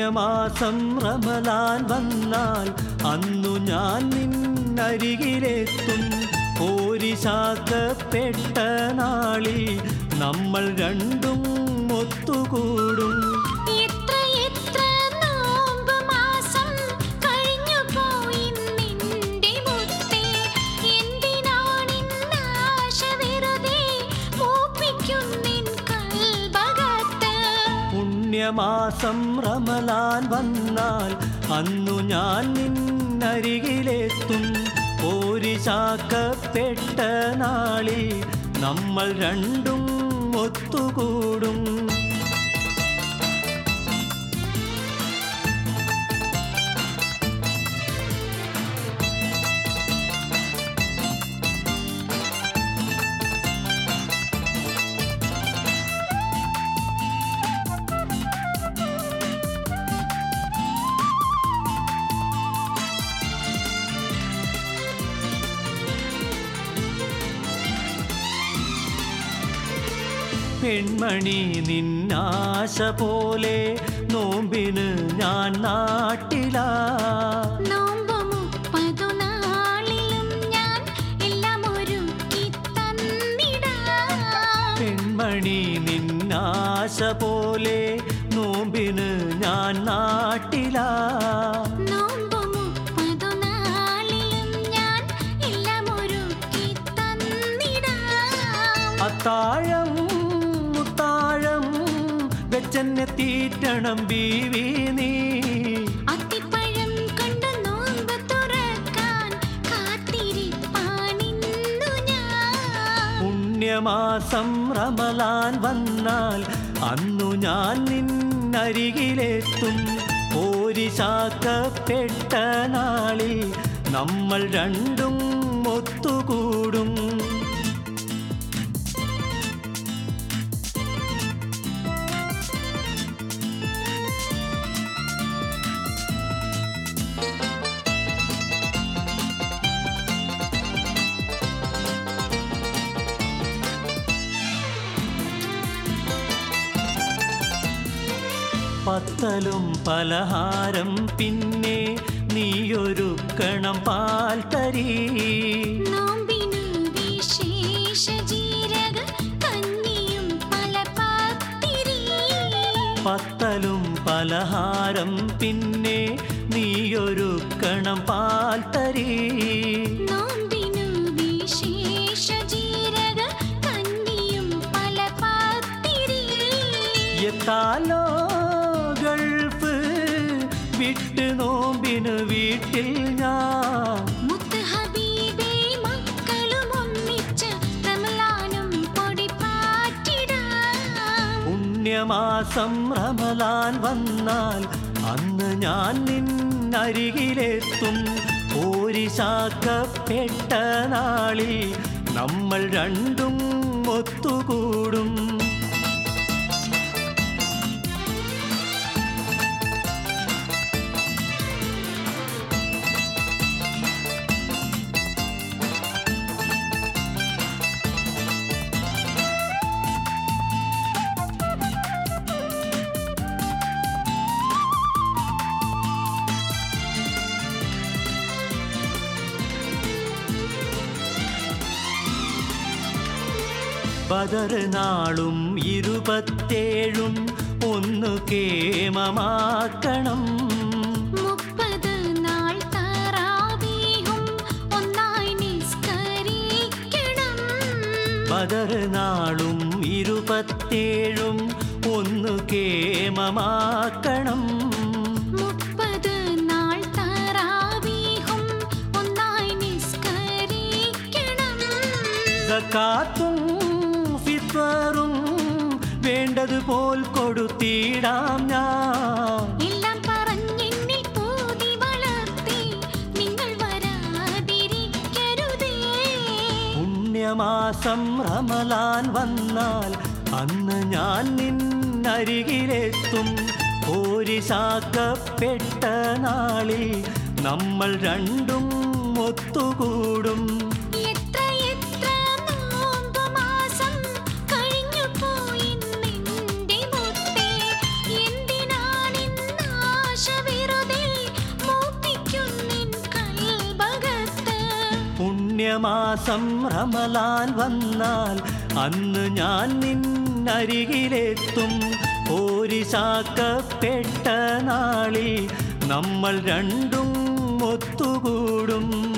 പുണ്യമാസം റമലാൻ വന്നാൽ അന്നു ഞാൻ നിന്നരികിലെത്തും പോരിശാക്കപ്പെട്ട നാളിൽ നമ്മൾ രണ്ടും ഒത്തുകൂടും എത്ര എത്ര നോമ്പ് മാസം കഴിഞ്ഞു പോയി നിന്റെ മുത്തേ എന്തിനാണിന്നാശ വെറുതെ മൂപ്പിക്കുന്നിൻ കൽബകത്ത് പുണ്യമാസം റമലാൻ വന്നാൽ അന്നു ഞാൻ നിന്നരികിലെത്തും പോരിശാക്കപ്പെട്ട നാളിൽ നമ്മൾ രണ്ടും ഒത്തുകൂടും പെൺമണി നിന്നാശ പോലെ നോമ്പിന് ഞാൻ നാട്ടിലാ നോമ്പ് മുപ്പതു നാളിലും ഞാൻ എല്ലാം ഒരുക്കി തന്നിടാം പെൺമണി നിന്നാശ പോലെ നോമ്പിന് ഞാൻ നാട്ടിലാ നോമ്പ് മുപ്പതു നാളിലും ഞാൻ എല്ലാം ഒരുക്കി തന്നിടാം അത്താഴം മുത്താഴം വെച്ചെന്നെ തീറ്റണം ബീവി നീ അത്തിപ്പഴം കൊണ്ട് നോമ്പ് തുറക്കാൻ കാത്തിരിപ്പാനിന്നു ഞാൻ പുണ്യമാസം റമലാൻ വന്നാൽ അന്നു ഞാൻ നിന്നരികിലെത്തും പോരിശാക്കപ്പെട്ട നാളിൽ നമ്മൾ രണ്ടും ഒത്തുകൂടും പത്തലും പലഹാരം പിന്നെ നീയൊരുക്കണം പാൽ തരീ നോമ്പിനു വിശേഷ ജീരക കഞ്ഞിയും പല പത്തിരി പത്തലും പലഹാരം പിന്നെ നീയൊരുക്കണം പാൽ തരീ നോമ്പിനു വിശേഷ ജീരക കഞ്ഞിയും പല പത്തിരി എത്താലോ ഗൾഫ് വിട്ട് നോമ്പിന് വീട്ടിൽ ഞാൻ മുത്ത് ഹബീബേ മക്കളും ഒന്നിച്ച് റമലാനും പൊടിപ്പാറ്റിടാം പുണ്യമാസം റമലാൻ വന്നാൽ അന്ന് ഞാൻ നിന്നരികിലെത്തും പോരിശാക്കപ്പെട്ട നാളിൽ നമ്മൾ രണ്ടും ഒത്തുകൂടും ബദർ നാളും ഇരുപത്തേഴും ഒന്ന് കേമമാക്കണം മുപ്പത് നാൾ തറാവീഹും ഒന്നായി നിസ്കരിക്കണം ബദർ നാളും ഇരുപത്തേഴും ഒന്ന് കേമമാക്കണം മുപ്പത് നാൾ തറാവീഹും ഒന്നായി നിസ്കരിക്കണം സക്കാത്തും ഫിത്വറും വേണ്ടതുപോൽ കൊടുത്തിടാം ഞാൻ എല്ലാം പറഞ്ഞെന്നിൽ പൂതി വളർത്തി നിങ്ങൾ വരാതിരിക്കരുതേ പുണ്യമാസം റമലാൻ വന്നാൽ അന്ന് ഞാൻ നിന്നരികിലെത്തും പോരിശാക്കപ്പെട്ട നാളിൽ നമ്മൾ രണ്ടും ഒത്തുകൂടും എത്ര എത്ര നോമ്പ് മാസം കഴിഞ്ഞു പോയി നിന്റെ മുത്തേ എന്തിനാണിന്നാശ പുണ്യമാസം റമലാൻ വന്നാൽ അന്ന് ഞാൻ നിന്നരികിലെത്തും ഓരിശാക്കപ്പെട്ട നാളിൽ നമ്മൾ രണ്ടും ഒത്തുകൂടും